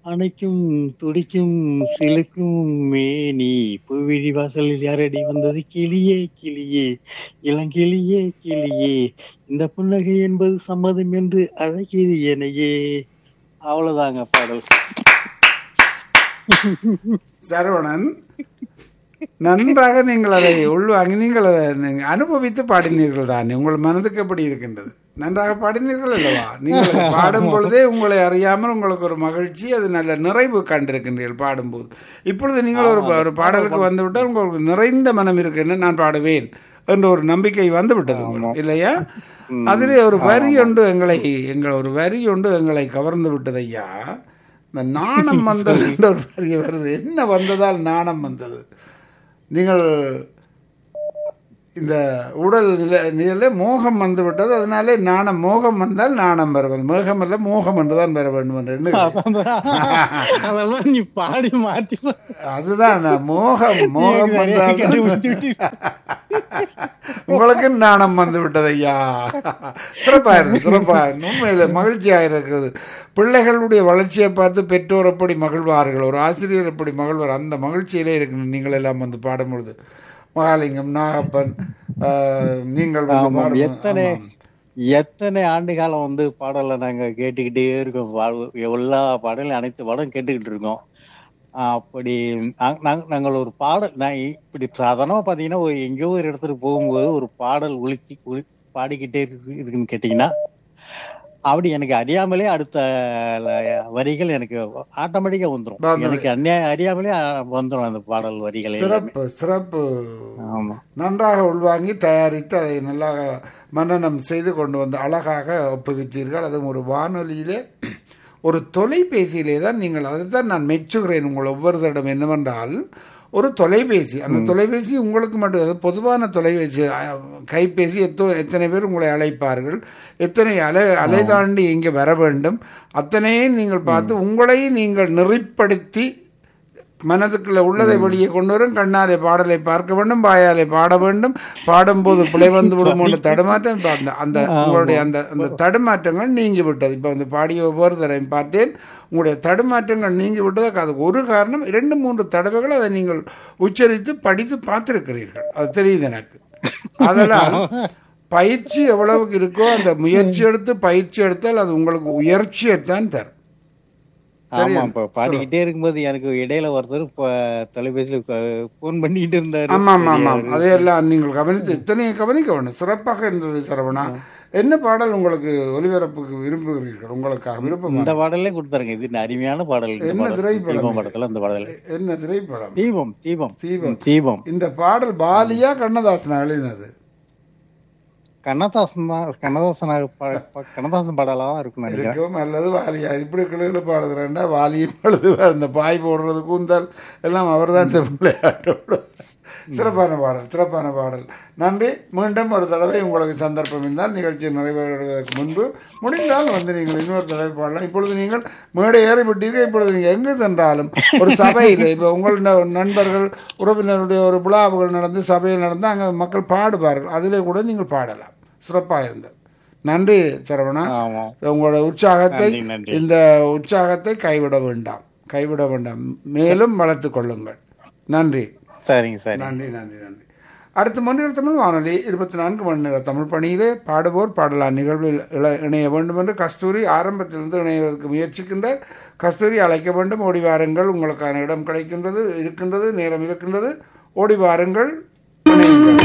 அணைக்கும் துடிக்கும் சிலுக்கும் மேனி புவிழி வாசலில் யாரடி வந்தது கிளியே கிளியே இளங்கிளியே கிளியே இந்த புன்னகை என்பது சம்மதம் என்று அழைக்கிறது எனையே அவ்வளவுதாங்க பாடல் சரவணன் நன்றாக நீங்கள் அதை உள்வாங்கி நீங்கள் அதை நீங்கள் அனுபவித்து பாடினீர்கள் தான் உங்கள் மனதுக்கு எப்படி இருக்கின்றது நன்றாக பாடினீர்கள் அல்லவா நீங்கள் அதை பாடும் பொழுதே உங்களை அறியாமல் உங்களுக்கு ஒரு மகிழ்ச்சி அது நல்ல நிறைவு கண்டிருக்கின்றீர்கள் பாடும்போது இப்பொழுது நீங்கள் ஒரு ஒரு பாடலுக்கு வந்துவிட்டால் உங்களுக்கு நிறைந்த மனம் இருக்குன்னு நான் பாடுவேன் என்ற ஒரு நம்பிக்கை வந்து விட்டது உங்களுக்கு இல்லையா அதிலே ஒரு வரி ஒன்று எங்களை எங்கள் ஒரு வரி ஒன்று எங்களை கவர்ந்து விட்டது ஐயா இந்த நாணம் வந்தது என்ற ஒரு வரி வருது என்ன வந்ததால் நாணம் வந்தது நீங்கள் இந்த உடல் நிலை நிலையில மோகம் வந்து விட்டது அதனாலே நாணம் மோகம் வந்தால் நாணம் வருவது மோகம் அல்ல மோகம் என்றுதான் வர வேண்டும் என்று எண்ணுகிறேன். அதெல்லாம் நீ பாடி மாத்தி அதுதான் நான் மோகம் மோகம் வந்தால் உங்களுக்கு நாணம் வந்து விட்டது ஐயா சிறப்பா இருக்கு சிறப்பா இருக்கு. உண்மையில மகிழ்ச்சியாக இருக்கிறது பிள்ளைகளுடைய வளர்ச்சியை பார்த்து பெற்றோர் எப்படி மகிழ்வார்கள் ஒரு ஆசிரியர் எப்படி மகிழ்வார் அந்த மகிழ்ச்சியிலே இருக்கு நீங்கள் எல்லாம் வந்து பாடும்பொழுது மகாலிங்கம் நாகப்பன் ஆஹ், நீங்கள் வந்து ஆமாம். பாடும் எத்தனை ஆமாம். எத்தனை ஆண்டு காலம் வந்து பாடலை நாங்க கேட்டுக்கிட்டே இருக்கோம் வாழ்வு- எல்லா பாடலையும் அனைத்து பாடலும் கேட்டுக்கிட்டு இருக்கோம் அப்படி நாங்க- நாங்க- நாங்கள் ஒரு பாடல் நான் இப்படி சாதாரணமா பாத்தீங்கன்னா ஒரு எங்கேயோ ஒரு இடத்துக்கு போகும்போது ஒரு பாடல் ஒழிச்சு ஒளி- பாடிக்கிட்டே இருக்கு- இருக்குன்னு கேட்டீங்கன்னா அப்படி எனக்கு அறியாமலே அடுத்த ல- வரிகள் எனக்கு ஆட்டோமேட்டிக்கா வந்துரும் வந்துரும். எனக்கு அந்நிய அறியாமலே அஹ், வந்துரும் அந்த பாடல் வரிகள் எல்லாமே. சிறப்பு சிறப்பு ஆமா நன்றாக உள்வாங்கி தயாரித்து அதை நல்லா மன்னனம் செய்து கொண்டு வந்து அழகாக ஒப்புவித்தீர்கள் அதுவும் ஒரு வானொலியிலே ஒரு தொலைபேசியிலே தான் நீங்கள் அதைத்தான் நான் மெச்சுகிறேன் உங்கள் ஒவ்வொருத்தரிடம் என்னவென்றால் ஒரு தொலைபேசி அந்த தொலைபேசி உங்களுக்கு மட்டும் அது பொதுவான தொலைபேசி அஹ், கைபேசி எத்தோ எத்தனை பேர் உங்களை அழைப்பார்கள் எத்தனை அலை அலை தாண்டி இங்கே வர வேண்டும் அத்தனையும் நீங்கள் பார்த்து உங்களை நீங்கள் நெறிப்படுத்தி மனதுக்குள்ள உள்ளதை வெளியே கொண்டு வரும் கண்ணாலே பாடலை பார்க்க வேண்டும் வாயாலே பாட வேண்டும் பாடும்போது பிழை வந்து விடுமோன்னு தடுமாற்றம் இப்ப அந்த அந்த உங்களுடைய அந்த அந்த தடுமாற்றங்கள் நீங்கி விட்டது இப்போ வந்து பாடிய ஒவ்வொரு தடவையும் பார்த்தேன் உங்களுடைய தடுமாற்றங்கள் நீங்கி விட்டதுக்கு அதுக்கு ஒரு காரணம் இரண்டு மூன்று தடவைகள் அதை நீங்கள் உச்சரித்து படித்து பார்த்திருக்கிறீர்கள் அது தெரியுது எனக்கு அதெல்லாம் பயிற்சி எவ்வளவுக்கு இருக்கோ அந்த முயற்சி எடுத்து பயிற்சி எடுத்தால் அது உங்களுக்கு உயர்ச்சியைத்தான் தரும் ஆமா இப்ப பாடிக்கிட்டே இருக்கும்போது எனக்கு இடையில ஒருத்தர் இப்ப தொலைபேசியில போன் பண்ணிட்டு இருந்தாரு ஆமாம் ஆமாம் அதையெல்லாம் நீங்கள் கவனித்து இத்தனையை கவனிக்க வேண்டும் சிறப்பாக இருந்தது சரவணா என்ன பாடல் உங்களுக்கு ஒலிபரப்புக்கு விரும்புகிறீர்கள் உங்களுக்காக விருப்பம் இந்த பாடலே கொடுத்தாருங்க இது அருமையான பாடல் இந்த என்ன பாடல். திரைப்படம் தீபம் படத்துல அந்த பாடல் என்ன திரைப்படம் தீபம் தீபம் தீபம் தீபம் இந்த பாடல் பாலியா கண்ணதாசன் எழுதினது கண்ணதாசன் தான் கண்ணதாசன் பா- பா- கண்ணதாசன் பாடலா தான் இருக்கும் நினைக்கிறேன் இருக்கும் அல்லது வாலியா இப்படி கிளையில பாடுகிறேன்டா வாலியும் எழுதுவார் இந்த பாய் போடுறது கூந்தல் எல்லாம் அவர் தான் இந்த விளையாட்டோட சிறப்பான பாடல் சிறப்பான பாடல் நன்றி மீண்டும் ஒரு தடவை உங்களுக்கு சந்தர்ப்பம் இருந்தால் நிகழ்ச்சி நிறைவேறுவதற்கு முன்பு முடிந்தால் வந்து நீங்கள் இன்னொரு தடவை பாடலாம் இப்பொழுது நீங்கள் மேடை ஏறி விட்டீர்கள் இப்பொழுது நீங்கள் எங்கு சென்றாலும் ஒரு சபையில் இப்போ உங்கள் ந- நண்பர்கள் உறவினருடைய ஒரு விழாவுகள் நடந்து சபையில் நடந்து அங்கே மக்கள் பாடுவார்கள் அதிலே கூட நீங்கள் பாடலாம் சிறப்பாக இருந்தது நன்றி சரவணா ஆமா உங்களோட உற்சாகத்தை நன்றி, நன்றி. இந்த உற்சாகத்தை கைவிட வேண்டாம் கைவிட வேண்டாம் மேலும் வளர்த்துக் கொள்ளுங்கள் நன்றி சரிங்க சரி நன்றி நன்றி நன்றி அடுத்து மணியூர் தமிழ் வானொலி இருபத்தி நான்கு மணி நேர தமிழ் பணியிலே பாடுவோர் பாடலாம் நிகழ்வில் இள- இணைய வேண்டும் என்று கஸ்தூரி ஆரம்பத்திலிருந்து இணைவதற்கு முயற்சிக்கின்றார் கஸ்தூரி அழைக்க வேண்டும் ஓடி வாருங்கள் உங்களுக்கான இடம் கிடைக்கின்றது இருக்கின்றது நேரம் இருக்கின்றது ஓடி வாருங்கள் இணையுங்கள்